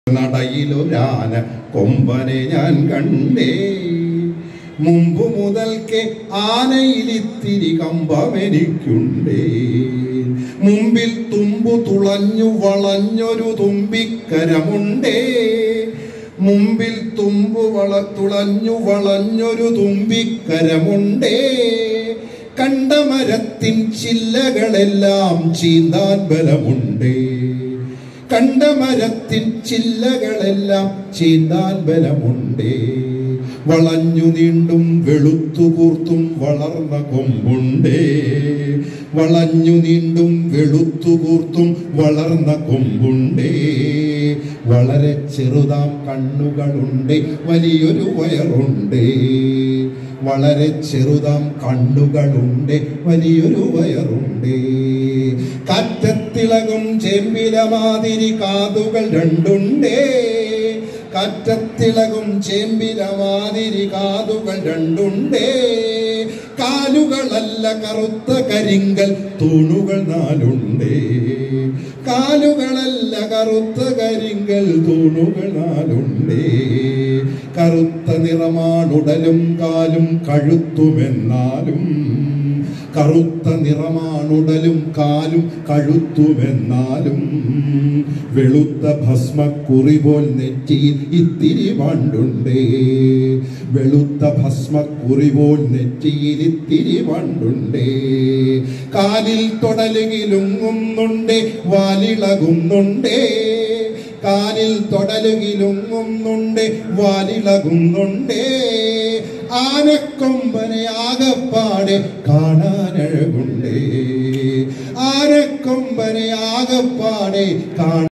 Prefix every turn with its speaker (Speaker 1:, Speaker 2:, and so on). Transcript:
Speaker 1: നടയിലൊരാന കൊമ്പനെ ഞാൻ കണ്ടേ മുമ്പ് മുതൽക്കെ ആനയിലിത്തിരി കമ്പമെനിക്കുണ്ടേ മുമ്പിൽ തുമ്പു തുളഞ്ഞു വളഞ്ഞൊരു തുമ്പിക്കരമുണ്ടേ മുമ്പിൽ തുമ്പു വള തുളഞ്ഞു വളഞ്ഞൊരു തുമ്പിക്കരമുണ്ടേ കണ്ട മരത്തിൻ ചില്ലകളെല്ലാം ചീന്താൻ ബലമുണ്ടേ കണ്ട മരത്തിൻ ചില്ലകളെല്ലാം ചീന്താൻ ബലമുണ്ടേ വളഞ്ഞു നീണ്ടും വെളുത്തു കൂർത്തും വളർന്ന കൊമ്പുണ്ടേ വളഞ്ഞു നീണ്ടും വെളുത്തു കൂർത്തും വളർന്ന കൊമ്പുണ്ടേ വളരെ ചെറുതാം കണ്ണുകളുണ്ട് വലിയൊരു വയറുണ്ടേ വളരെ ചെറുതാം കണ്ണുകളുണ്ട് വലിയൊരു വയറുണ്ട് കാറ്റത്തിളകും ചെമ്പില മാതിരി കാതുകൾ രണ്ടുണ്ടേ കാറ്റത്തിളകും ചേമ്പില മാതിരി കാതുകൾ രണ്ടുണ്ടേ കാലുകളല്ല കറുത്ത കരിങ്കൽ തൂണുകൾ നാലുണ്ടേ കാലുകളല്ല കറുത്ത കരിങ്കൽ തൂണുകൾ നാലുണ്ടേ കറുത്ത നിറമാണുടലും കാലും കഴുത്തുമെന്നാലും കറുത്ത നിറമാണുടലും കാലും കഴുത്തുമെന്നാലും വെളുത്ത ഭസ്മക്കുറി പോൽ നെറ്റിയിൽ ഇത്തിരി വണ്ടുണ്ടേ വെളുത്ത ഭസ്മക്കുറി പോൽ നെറ്റിയിൽ ഇത്തിരി വണ്ടുണ്ടേ കാലിൽ തൊടലുകിലുങ്ങുന്നുണ്ടേ വാലിളകുന്നുണ്ടേ കാലിൽ തൊടലുകിലുങ്ങുന്നുണ്ട് വാലിളകുന്നുണ്ടേ ആനക്കൊമ്പനെ ആകപ്പാടെ കാണാനഴകുണ്ടേ ആനക്കൊമ്പനെ ആകപ്പാടെ കാണാൻ